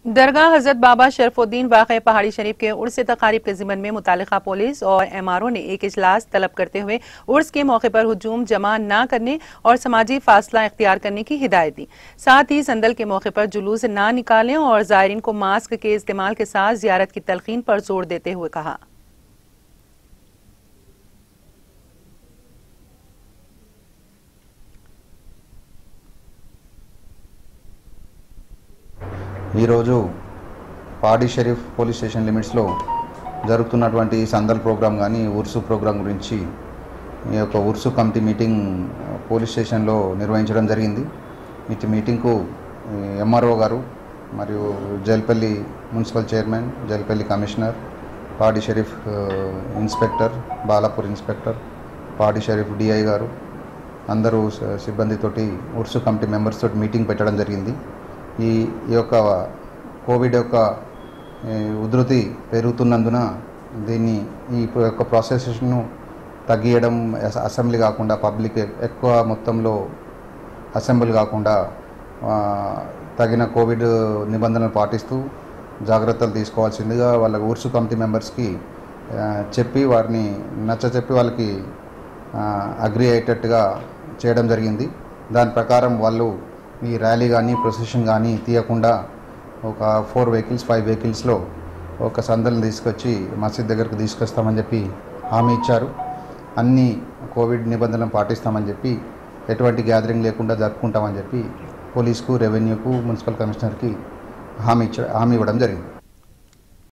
दरगाह हजरत बाबा शरफुद्दीन वाक़ पहाड़ी शरीफ के उर्स तकारीब के ज़िमन में मुतलका पुलिस और एम आर ओ ने एक इजलास तलब करते हुए उर्स के मौके पर हजूम जमा न करने और समाजी फासला इख्तियार करने की हिदायत दी साथ ही संदल के मौके पर जुलूस ना निकालें और ज़ायरीन को मास्क के इस्तेमाल के साथ जियारत की तलकीन पर जोर देते हुए कहा ఈరోజు పాడి షరీఫ్ పోలీస్ స్టేషన్ లిమిట్స్లో జరుగుతున్నటువంటి సందల్ ప్రోగ్రాం కానీ ఉర్సు ప్రోగ్రాం గురించి ఈ యొక్క ఉర్సు కమిటీ మీటింగ్ ఆ, పోలీస్ స్టేషన్లో నిర్వహించడం జరిగింది ఇటు మీటింగ్కు ఎంఆర్ఓ గారు మరియు Jailpalli municipal chairman Jailpalli commissioner Padi Sharif ఆ, ఇన్స్పెక్టర్ బాలాపూర్ ఇన్స్పెక్టర్ పాడి షరీఫ్ డిఐ గారు అందరూ స- సిబ్బందితోటి ఉర్సు కమిటీ మెంబర్స్ తోటి మీటింగ్ పెట్టడం జరిగింది ఈ ఈ యొక్క కోవిడ్ యొక్క ఏ, ఉధృతి పెరుగుతున్నందున దీన్ని ఈ ప్ర- యొక్క ప్రాసెస్ను తగ్గియడం అస- అసెంబ్లీ కాకుండా పబ్లిక్ ఎక్కువ మొత్తంలో అసెంబ్లీ కాకుండా ఆ, తగిన కోవిడ్ నిబంధనలు పాటిస్తూ జాగ్రత్తలు తీసుకోవాల్సిందిగా వాళ్ళ ఊర్సు కమిటీ మెంబర్స్కి ఆ, చెప్పి వారిని నచ్చ చెప్పి వాళ్ళకి అగ్రి అయ్యేటట్టుగా చేయడం జరిగింది దాని ప్రకారం వాళ్ళు ఈ ర్యాలీ కానీ ప్రొసెషన్ కానీ తీయకుండా ఒక ఫోర్ వెహికల్స్ ఫైవ్ వెహికల్స్లో ఒక సందల్ని తీసుకొచ్చి మసీద్ దగ్గరకు తీసుకొస్తామని చెప్పి హామీ ఇచ్చారు అన్ని కోవిడ్ నిబంధనలు పాటిస్తామని చెప్పి ఎటువంటి గ్యాదరింగ్ లేకుండా జరుపుకుంటామని చెప్పి పోలీస్కు రెవెన్యూకు మున్సిపల్ కమిషనర్కి హామీ ఇచ్చ హామీ ఇవ్వడం జరిగింది